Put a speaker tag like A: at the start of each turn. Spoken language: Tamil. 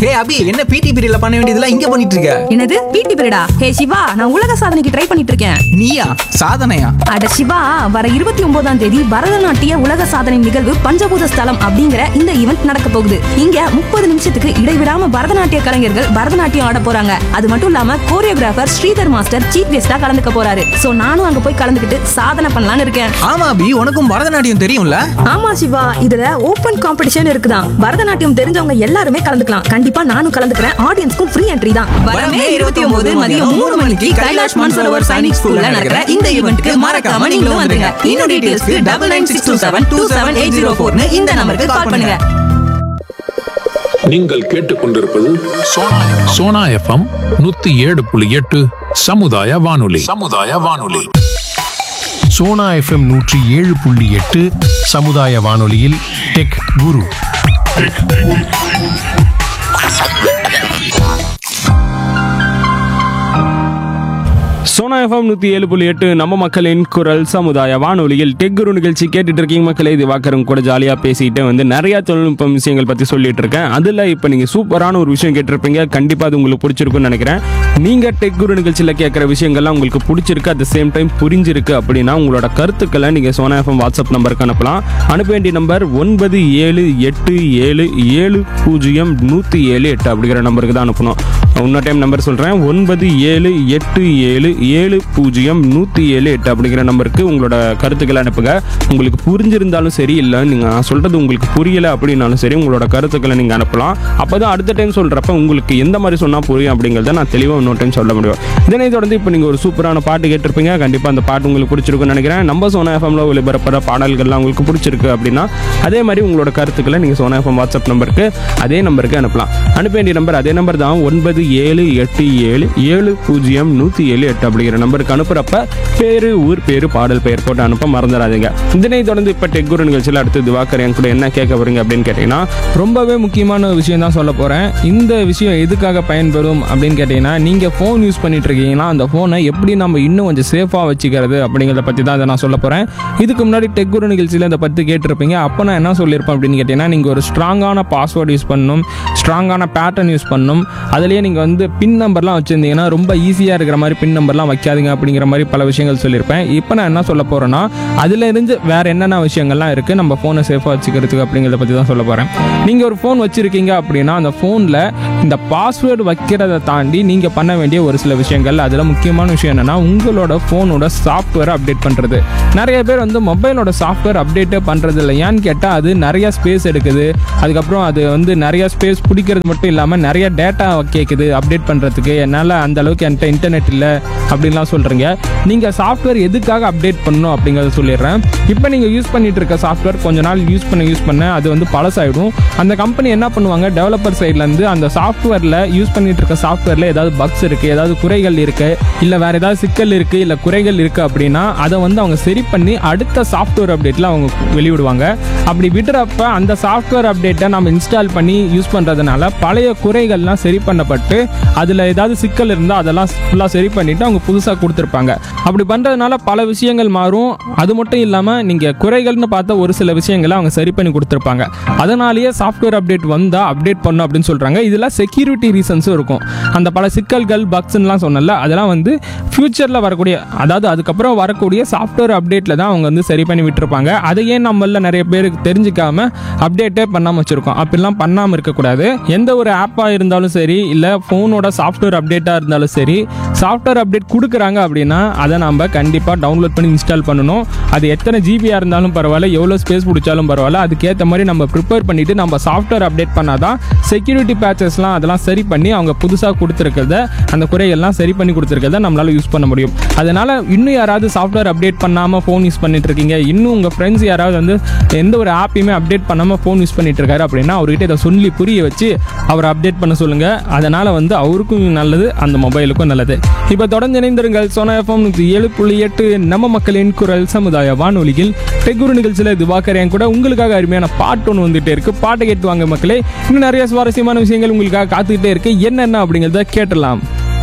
A: ஹே அபி என்ன பிடி பீரியட்ல பண்ண வேண்டியதெல்லாம் இங்க பண்ணிட்டு இருக்க
B: என்னது பிடி பீரியடா ஹே சிவா நான் உலக சாதனைக்கு ட்ரை பண்ணிட்டு இருக்கேன்
A: நீயா சாதனையா
B: அட சிவா வர இருபத்தி ஒன்பதாம் தேதி பரதநாட்டிய உலக சாதனை நிகழ்வு பஞ்சபூத ஸ்தலம் அப்படிங்கிற இந்த ஈவெண்ட் நடக்க போகுது இங்க முப்பது நிமிஷத்துக்கு இடைவிடாம பரதநாட்டிய கலைஞர்கள் பரதநாட்டியம் ஆட போறாங்க அது மட்டும் இல்லாம கோரியோகிராஃபர் ஸ்ரீதர் மாஸ்டர் சீஃப் கெஸ்டா கலந்துக்க போறாரு சோ நானும் அங்க போய் கலந்துக்கிட்டு சாதனை பண்ணலாம்னு இருக்கேன்
A: ஆமா அபி உனக்கும் பரதநாட்டியம் தெரியும்ல
B: ஆமா சிவா இதுல ஓபன் காம்படிஷன் இருக்குதான் பரதநாட்டியம் தெரிஞ்சவங்க எல்லாருமே கலந்துக்கலாம் கண்டிப்பா நானும் கலந்துக்கிறேன் ஆடியன்ஸ்க்கும் ஃப்ரீ என்ட்ரி தான் வரமே இருபத்தி ஒன்பது மதியம் மூணு மணிக்கு கைலாஷ் மன்சரோவர் சைனிக் ஸ்கூல்ல நடக்கிற இந்த ஈவெண்ட்க்கு மறக்காம நீங்களும் வந்துருங்க இன்னும் டீடைல்ஸ்க்கு double nine six two seven two seven eight zero ஃபோர்னு இந்த நம்பருக்கு கால் பண்ணுங்க
C: நீங்கள் கேட்டுக்கொண்டிருப்பது சோனா
D: சோனா எஃப்எம் நூத்தி ஏழு புள்ளி எட்டு சமுதாய வானொலி சமுதாய வானொலி
E: சோனா எஃப்எம் நூற்றி ஏழு புள்ளி எட்டு சமுதாய வானொலியில் டெக் குரு
F: சோனா எஃப்எம் நூற்றி ஏழு புள்ளி எட்டு நம்ம மக்களின் குரல் சமுதாய வானொலியில் டெக்குரு நிகழ்ச்சி கேட்டுட்டு இருக்கீங்க மக்களே இது வாக்கரும் கூட ஜாலியாக பேசிட்டு வந்து நிறைய தொழில்நுட்ப விஷயங்கள் பற்றி சொல்லிட்டு இருக்கேன் அதில் இப்போ நீங்கள் சூப்பரான ஒரு விஷயம் கேட்டிருப்பீங்க கண்டிப்பாக அது உங்களுக்கு பிடிச்சிருக்குன்னு நினைக்கிறேன் நீங்கள் டெக்குரு நிகழ்ச்சியில் கேட்குற விஷயங்கள்லாம் உங்களுக்கு பிடிச்சிருக்கு அட் த சேம் டைம் புரிஞ்சிருக்கு அப்படின்னா உங்களோட கருத்துக்களை நீங்கள் சோனா எஃப்எம் வாட்ஸ்அப் நம்பருக்கு அனுப்பலாம் அனுப்ப வேண்டிய நம்பர் ஒன்பது ஏழு எட்டு ஏழு ஏழு பூஜ்ஜியம் நூற்றி ஏழு எட்டு அப்படிங்கிற நம்பருக்கு தான் அனுப்பணும் இன்னொரு டைம் நம்பர் சொல்கிறேன் ஒன்பது ஏழு எட்டு ஏழு ஏழு பூஜ்ஜியம் நூற்றி ஏழு எட்டு அப்படிங்கிற நம்பருக்கு உங்களோட கருத்துக்களை அனுப்புங்க உங்களுக்கு புரிஞ்சிருந்தாலும் சரி இல்லை நீங்கள் நான் சொல்கிறது உங்களுக்கு புரியலை அப்படின்னாலும் சரி உங்களோட கருத்துக்களை நீங்கள் அனுப்பலாம் அப்போ தான் அடுத்த டைம் சொல்கிறப்ப உங்களுக்கு எந்த மாதிரி சொன்னால் புரியும் அப்படிங்கிறத நான் தெளிவாக இன்னொரு டைம் சொல்ல முடியும் இதனை தொடர்ந்து இப்போ நீங்கள் ஒரு சூப்பரான பாட்டு கேட்டிருப்பீங்க கண்டிப்பாக அந்த பாட்டு உங்களுக்கு பிடிச்சிருக்குன்னு நினைக்கிறேன் நம்ம சோனா எஃப்எம்ல ஒளிபரப்புற பாடல்கள்லாம் உங்களுக்கு பிடிச்சிருக்கு அப்படின்னா அதே மாதிரி உங்களோட கருத்துக்களை நீங்கள் சோனா எஃப்எம் வாட்ஸ்அப் நம்பருக்கு அதே நம்பருக்கு அனுப்பலாம் அனுப்ப வேண்டிய நம்பர் அதே நம்பர் தான் ஒன்பது ஏழு எட்டு ஏழு ஏழு பூஜ்ஜியம் நூற்றி ஏழு எட்டு அப்படிங்கிற நம்பருக்கு அனுப்புறப்ப பேரு ஊர் பேரு பாடல் பெயர் போட்டு அனுப்ப மறந்துடாதீங்க இதனை தொடர்ந்து இப்போ டெக்குரு நிகழ்ச்சியில் அடுத்து திவாகர் என் கூட என்ன கேட்க போறீங்க அப்படின்னு கேட்டிங்கன்னா ரொம்பவே முக்கியமான ஒரு விஷயம் தான் சொல்ல போகிறேன் இந்த விஷயம் எதுக்காக பயன்பெறும் அப்படின்னு கேட்டிங்கன்னா நீங்கள் ஃபோன் யூஸ் பண்ணிட்டு இருக்கீங்கன்னா அந்த ஃபோனை எப்படி நம்ம இன்னும் கொஞ்சம் சேஃபாக வச்சுக்கிறது அப்படிங்கிறத பற்றி தான் அதை நான் சொல்ல போகிறேன் இதுக்கு முன்னாடி டெக்குரு நிகழ்ச்சியில் இதை பற்றி கேட்டிருப்பீங்க அப்போ நான் என்ன சொல்லியிருப்பேன் அப்படின்னு கேட்டிங்கன்னா நீங்கள் ஒரு ஸ்ட்ராங்கான பாஸ்வேர்டு யூஸ் பண்ணணும் ஸ்ட்ராங்கான பேட்டர்ன் யூஸ் பண்ணணும் அதுலேயே நீங்கள் வந்து பின் நம்பர்லாம் வச்சுருந்தீங்கன்னா ரொம்ப ஈஸியாக இருக்கிற மாதிரி பின் நம்பர்லாம் வைக்காதீங்க அப்படிங்கிற மாதிரி பல விஷயங்கள் சொல்லியிருப்பேன் இப்போ நான் என்ன சொல்ல போகிறேன்னா அதில் இருந்து வேறு என்னென்ன விஷயங்கள்லாம் இருக்குது நம்ம ஃபோனை சேஃபாக வச்சுக்கிறதுக்கு அப்படிங்கிறத பற்றி தான் சொல்ல போகிறேன் நீங்கள் ஒரு ஃபோன் வச்சுருக்கீங்க அப்படின்னா அந்த ஃபோனில் இந்த பாஸ்வேர்டு வைக்கிறத தாண்டி நீங்கள் பண்ண வேண்டிய ஒரு சில விஷயங்கள் அதில் முக்கியமான விஷயம் என்னென்னா உங்களோட ஃபோனோட சாஃப்ட்வேரை அப்டேட் பண்ணுறது நிறைய பேர் வந்து மொபைலோட சாஃப்ட்வேர் அப்டேட்டே பண்ணுறது இல்லை ஏன்னு கேட்டால் அது நிறைய ஸ்பேஸ் எடுக்குது அதுக்கப்புறம் அது வந்து நிறைய ஸ்பேஸ் பிடிக்கிறது மட்டும் இல்லாமல் நிறைய டேட்டா கேட்குது அப்டேட் பண்ணுறதுக்கு என்னால் அந்த அளவுக்கு என்கிட்ட இன்டர்நெட் இல்லை அப்படின்லாம் சொல்கிறீங்க நீங்கள் சாஃப்ட்வேர் எதுக்காக அப்டேட் பண்ணணும் அப்படிங்கிறத சொல்லிடுறேன் இப்போ நீங்கள் யூஸ் பண்ணிட்டு இருக்க சாஃப்ட்வேர் கொஞ்ச நாள் யூஸ் பண்ண யூஸ் பண்ண அது வந்து பழசாயிடும் அந்த கம்பெனி என்ன பண்ணுவாங்க டெவலப்பர் சைட்லேருந்து அந்த சாஃப்ட்வேரில் யூஸ் பண்ணிட்டு இருக்க சாஃப்ட்வேரில் ஏதாவது பக்ஸ் இருக்குது ஏதாவது குறைகள் இருக்குது இல்லை வேறு ஏதாவது சிக்கல் இருக்குது இல்லை குறைகள் இருக்குது அப்படின்னா அதை வந்து அவங்க சரி பண்ணி அடுத்த சாஃப்ட்வேர் அப்டேட்டில் அவங்க வெளியிடுவாங்க அப்படி விடுறப்ப அந்த சாஃப்ட்வேர் அப்டேட்டை நம்ம இன்ஸ்டால் பண்ணி யூஸ் பண்ணுறதுனால பழைய குறைகள்லாம் சரி பண்ணப்பட்டு அதில் ஏதாவது சிக்கல் இருந்தால் அதெல்லாம் ஃபுல்லாக சரி பண்ணிவிட்டு அவங்க புதுசாக கொடுத்துருப்பாங்க அப்படி பண்ணுறதுனால பல விஷயங்கள் மாறும் அது மட்டும் இல்லாமல் நீங்கள் குறைகள்னு பார்த்த ஒரு சில விஷயங்களை அவங்க சரி பண்ணி கொடுத்துருப்பாங்க அதனாலேயே சாஃப்ட்வேர் அப்டேட் வந்தால் அப்டேட் பண்ணும் அப்படின்னு சொல்கிறாங்க இதில் செக்யூரிட்டி ரீசன்ஸும் இருக்கும் அந்த பல சிக்கல்கள் பக்ஸ்லாம் சொன்னல அதெல்லாம் வந்து ஃப்யூச்சரில் வரக்கூடிய அதாவது அதுக்கப்புறம் வரக்கூடிய சாஃப்ட்வேர் அப்டேட்டில் தான் அவங்க வந்து சரி பண்ணி விட்டுருப்பாங்க அதையே நம்மள நிறைய பேருக்கு தெரிஞ்சுக்காம அப்டேட்டே பண்ணாமல் வச்சுருக்கோம் அப்படிலாம் பண்ணாமல் இருக்கக்கூடாது எந்த ஒரு ஆப்பாக இருந்தாலும் சரி இல்லை ஃபோனோட சாஃப்ட்வேர் அப்டேட்டாக இருந்தாலும் சரி சாஃப்ட்வேர் அப்டேட் கொடுக்குறாங்க அப்படின்னா அதை நம்ம கண்டிப்பாக டவுன்லோட் பண்ணி இன்ஸ்டால் பண்ணணும் அது எத்தனை ஜிபியாக இருந்தாலும் பரவாயில்ல எவ்வளோ ஸ்பேஸ் பிடிச்சாலும் பரவாயில்ல அதுக்கேற்ற மாதிரி நம்ம ப்ரிப்பேர் பண்ணிவிட்டு நம்ம சாஃப்ட்வேர் அப்டேட் பண்ணாதான் செக்யூரிட்டி பேச்சஸ்லாம் அதெல்லாம் சரி பண்ணி அவங்க புதுசாக கொடுத்துருக்கிறத அந்த குறைகள்லாம் சரி பண்ணி கொடுத்துருக்கிறத நம்மளால் யூஸ் பண்ண முடியும் அதனால் இன்னும் யாராவது சாஃப்ட்வேர் அப்டேட் பண்ணாமல் ஃபோன் யூஸ் பண்ணிட்டு இருக்கீங்க இன்னும் உங்கள் ஃப்ரெண்ட்ஸ் யாராவது வந்து எந்த ஒரு ஆப்பையுமே அப்டேட் பண்ணாமல் ஃபோன் யூஸ் பண்ணிட்டு இருக்காரு அப்படின்னா அவர்கிட்ட இதை சொல்லி புரிய வச்சு அவரை அப்டேட் பண்ண சொல்லுங்கள் அதனால் வந்து அவருக்கும் நல்லது அந்த மொபைலுக்கும் நல்லது இப்போ தொடர்ந்து இணைந்திருங்கள் சோனா எஃப்எம் நூற்றி ஏழு புள்ளி எட்டு நம்ம மக்களின் குரல் சமுதாய வானொலியில் டெக்குரு நிகழ்ச்சியில் திவாகர் என் கூட உங்களுக்காக அருமையான பாட்டு ஒன்று வந்துட்டே இருக்கு பாட்டை கேட்டு வாங்க மக்களே இன்னும் நிறைய சுவாரஸ்யமான விஷயங்கள் உங்களுக்காக காத்துக்கிட்டே இருக்கு என்னென்ன அப்படிங்கிறத கேட்டலாம்